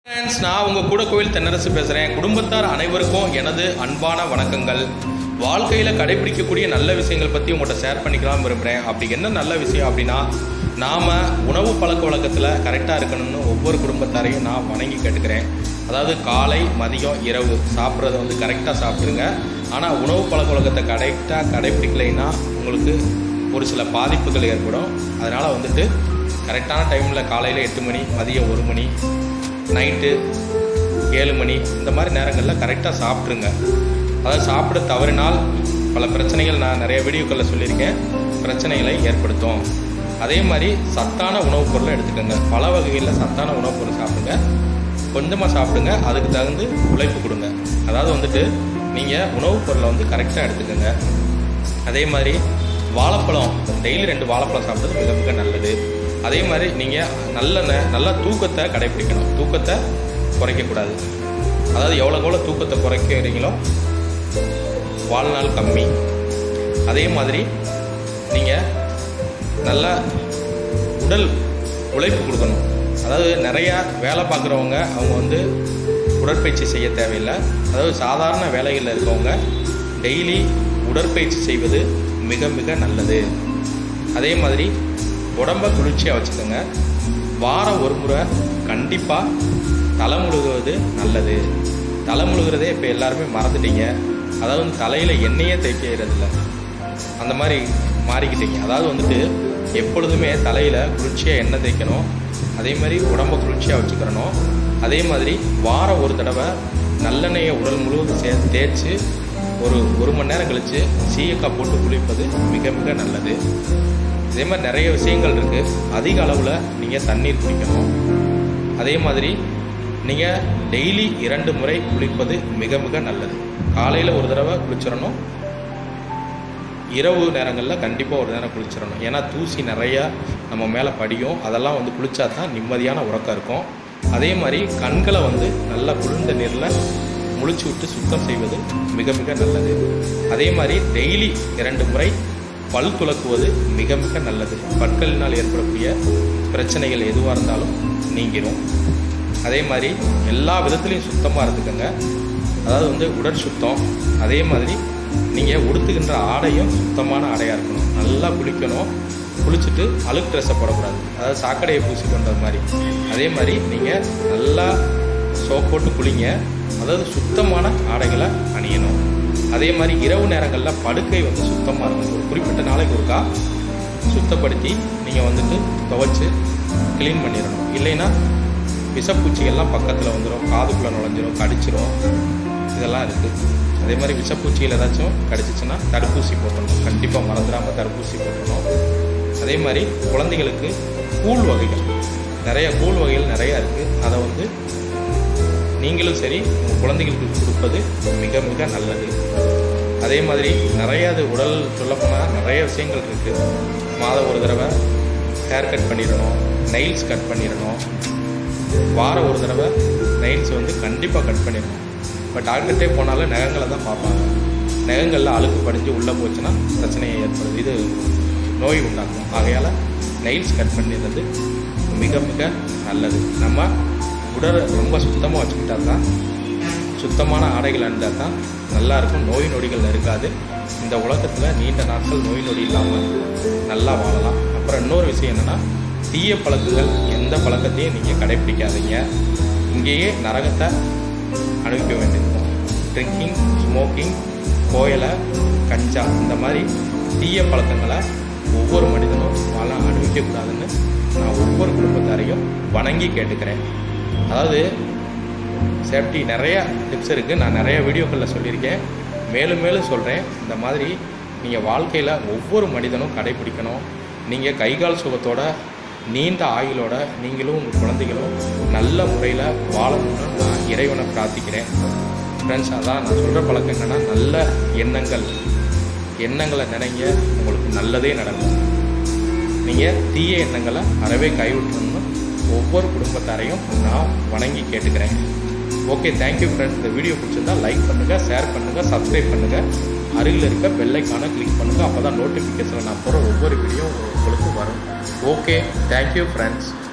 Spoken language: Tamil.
ஃப்ரெண்ட்ஸ் நான் உங்கள் கூட கோவில் தென்னரசு பேசுகிறேன் குடும்பத்தார் அனைவருக்கும் எனது அன்பான வணக்கங்கள் வாழ்க்கையில் கடைபிடிக்கக்கூடிய நல்ல விஷயங்கள் பற்றி உங்கள்கிட்ட ஷேர் பண்ணிக்கலாம் விரும்புகிறேன் அப்படி என்ன நல்ல விஷயம் அப்படின்னா நாம் உணவு பழக்க வழக்கத்தில் கரெக்டாக இருக்கணும்னு ஒவ்வொரு குடும்பத்தாரையும் நான் வணங்கி கேட்டுக்கிறேன் அதாவது காலை மதியம் இரவு சாப்பிட்றத வந்து கரெக்டாக சாப்பிட்ருங்க ஆனால் உணவு பழக்க வழக்கத்தை கரெக்டாக கடைபிடிக்கலைன்னா உங்களுக்கு ஒரு சில பாதிப்புகள் ஏற்படும் அதனால் வந்துட்டு கரெக்டான டைமில் காலையில் எட்டு மணி மதியம் ஒரு மணி நைட்டு ஏழு மணி இந்த மாதிரி நேரங்களில் கரெக்டாக சாப்பிட்ருங்க அதாவது சாப்பிட தவறினால் பல பிரச்சனைகள் நான் நிறைய வீடியோக்களில் சொல்லியிருக்கேன் பிரச்சனைகளை ஏற்படுத்தும் அதே மாதிரி சத்தான உணவுப் பொருளை எடுத்துக்கோங்க பல வகைகளில் சத்தான உணவுப் பொருள் சாப்பிடுங்க கொஞ்சமாக சாப்பிடுங்க அதுக்கு தகுந்து உழைப்பு கொடுங்க அதாவது வந்துட்டு நீங்கள் உணவுப் பொருளை வந்து கரெக்டாக எடுத்துக்கோங்க அதே மாதிரி வாழைப்பழம் டெய்லி ரெண்டு வாழைப்பழம் சாப்பிட்றது மிக மிக நல்லது அதே மாதிரி நீங்கள் நல்ல நே- நல்ல தூக்கத்தை கடைப்பிடிக்கணும் தூக்கத்தை குறைக்கக்கூடாது அதாவது எவ்வளோக்கு எவ்வளோ தூக்கத்தை குறைக்கிறீங்களோ வாழ்நாள் கம்மி அதே மாதிரி நீங்கள் நல்ல உடல் உழைப்பு கொடுக்கணும் அதாவது நிறையா வேலை பார்க்குறவங்க அவங்க வந்து உடற்பயிற்சி செய்ய தேவையில்லை அதாவது சாதாரண வேலைகளில் இருக்கவங்க டெய்லி உடற்பயிற்சி செய்வது மிக மிக நல்லது அதே மாதிரி உடம்ப குளிர்ச்சியாக வச்சுக்கோங்க வாரம் ஒரு முறை கண்டிப்பாக தலை முழுகுவது நல்லது தலை முழுகிறதே இப்போ எல்லாருமே மறந்துட்டீங்க அதாவது வந்து தலையில் எண்ணெயே தேய்க்கிறதில்ல அந்த மாதிரி மாறிக்கிட்டீங்க அதாவது வந்துட்டு எப்பொழுதுமே தலையில் குளிர்ச்சியாக எண்ணெய் தேய்க்கணும் அதே மாதிரி உடம்ப குளிர்ச்சியாக வச்சுக்கிறணும் அதே மாதிரி வாரம் ஒரு தடவை நல்லெண்ணெயை உடல் முழுவதும் சே தேய்ச்சி ஒரு ஒரு மணி நேரம் கழித்து சீயக்காய் போட்டு குளிப்பது மிக மிக நல்லது இதே மாதிரி நிறைய விஷயங்கள் இருக்குது அதிக அளவில் நீங்கள் தண்ணீர் குடிக்கணும் அதே மாதிரி நீங்கள் டெய்லி இரண்டு முறை குளிப்பது மிக மிக நல்லது காலையில் ஒரு தடவை குளிச்சிடணும் இரவு நேரங்களில் கண்டிப்பாக ஒரு நேரம் குளிச்சிடணும் ஏன்னா தூசி நிறையா நம்ம மேலே படியும் அதெல்லாம் வந்து குளிச்சா தான் நிம்மதியான உறக்கம் இருக்கும் அதே மாதிரி கண்களை வந்து நல்லா குளிர்ந்த நீரில் முழிச்சு விட்டு சுத்தம் செய்வது மிக மிக நல்லது அதே மாதிரி டெய்லி இரண்டு முறை பல் துலக்குவது மிக மிக நல்லது பற்களினால் ஏற்படக்கூடிய பிரச்சனைகள் எதுவாக இருந்தாலும் நீங்கிடும் அதே மாதிரி எல்லா விதத்துலேயும் சுத்தமாக இருந்துக்கோங்க அதாவது வந்து உடற் சுத்தம் அதே மாதிரி நீங்கள் உடுத்துகின்ற ஆடையும் சுத்தமான ஆடையாக இருக்கணும் நல்லா குளிக்கணும் குளிச்சுட்டு அழுக்கு ட்ரெஸ்ஸை போடக்கூடாது அதாவது சாக்கடையை பூசி பண்ணுறது மாதிரி அதே மாதிரி நீங்கள் நல்லா சோப் போட்டு குளிங்க அதாவது சுத்தமான ஆடைகளை அணியணும் அதே மாதிரி இரவு நேரங்களில் படுக்கை வந்து சுத்தமாக இருக்கணும் ஒரு குறிப்பிட்ட நாளைக்கு ஒருக்கா சுத்தப்படுத்தி நீங்கள் வந்துட்டு துவைச்சு க்ளீன் பண்ணிடணும் இல்லைன்னா விஷப்பூச்சிகள்லாம் பக்கத்தில் வந்துடும் காதுக்குள்ளே நுழைஞ்சிரும் கடிச்சிரும் இதெல்லாம் இருக்குது அதே மாதிரி விஷப்பூச்சிகள் ஏதாச்சும் கடிச்சிச்சுன்னா தடுப்பூசி போட்டுடணும் கண்டிப்பாக மறந்துடாமல் தடுப்பூசி போட்டுடணும் அதே மாதிரி குழந்தைகளுக்கு கூழ் வகைகள் நிறைய கூழ் வகைகள் நிறையா இருக்குது அதை வந்து நீங்களும் சரி உங்கள் குழந்தைகளுக்கு கொடுப்பது மிக மிக நல்லது அதே மாதிரி நிறைய அது உடல் சொல்லப்போனால் நிறைய விஷயங்கள் இருக்குது மாதம் ஒரு தடவை ஹேர் கட் பண்ணிடணும் நெயில்ஸ் கட் பண்ணிடணும் வாரம் ஒரு தடவை நெயில்ஸ் வந்து கண்டிப்பாக கட் பண்ணிடணும் இப்போ டாக்டர்கிட்டே போனாலும் நகங்களை தான் பார்ப்பாங்க நகங்களில் அழுக்கு படிஞ்சு உள்ளே போச்சுன்னா பிரச்சனையை ஏற்படுது இது நோய் உண்டாக்கும் ஆகையால் நெயில்ஸ் கட் பண்ணிடுறது மிக மிக நல்லது நம்ம உடலை ரொம்ப சுத்தமாக வச்சுக்கிட்டா தான் சுத்தமான ஆடைகள் அணிந்தால் தான் நல்லா இருக்கும் நோய் நொடிகள் இருக்காது இந்த உலகத்தில் நீண்ட நாட்கள் நோய் நொடி இல்லாமல் நல்லா வாழலாம் அப்புறம் இன்னொரு விஷயம் என்னென்னா தீய பழக்கங்கள் எந்த பழக்கத்தையும் நீங்கள் கடைப்பிடிக்காதீங்க இங்கேயே நரகத்தை அனுபவிக்க வேண்டியிருக்கும் ட்ரிங்கிங் ஸ்மோக்கிங் கோயலை கஞ்சா இந்த மாதிரி தீய பழக்கங்களை ஒவ்வொரு மனிதனும் வாழ அனுபவிக்கக்கூடாதுன்னு நான் ஒவ்வொரு குடும்பத்தாரையும் வணங்கி கேட்டுக்கிறேன் அதாவது சேஃப்டி நிறைய டிப்ஸ் இருக்குது நான் நிறைய வீடியோக்களில் சொல்லியிருக்கேன் மேலும் மேலும் சொல்கிறேன் இந்த மாதிரி நீங்கள் வாழ்க்கையில் ஒவ்வொரு மனிதனும் கடைபிடிக்கணும் நீங்கள் கை கால் சுகத்தோட நீண்ட ஆயுளோட நீங்களும் உங்கள் குழந்தைகளும் நல்ல முறையில் வாழணும்னு நான் இறைவனை பிரார்த்திக்கிறேன் ஃப்ரெண்ட்ஸ் அதான் நான் சொல்கிற பழக்கம் என்னென்னா நல்ல எண்ணங்கள் எண்ணங்களை நினைங்க உங்களுக்கு நல்லதே நடக்கும் நீங்கள் தீய எண்ணங்களை அறவே கைவிட்டணும்னு ஒவ்வொரு குடும்பத்தாரையும் நான் வணங்கி கேட்டுக்கிறேன் ஓகே தேங்க்யூ ஃப்ரெண்ட்ஸ் இந்த வீடியோ பிடிச்சிருந்தா லைக் பண்ணுங்கள் ஷேர் பண்ணுங்கள் சப்ஸ்கிரைப் பண்ணுங்கள் அருகில் இருக்க பெல்லைக்கான கிளிக் பண்ணுங்கள் அப்போ தான் நோட்டிஃபிகேஷன் நான் போகிற ஒவ்வொரு வீடியோ உங்களுக்கு வரும் ஓகே தேங்க்யூ ஃப்ரெண்ட்ஸ்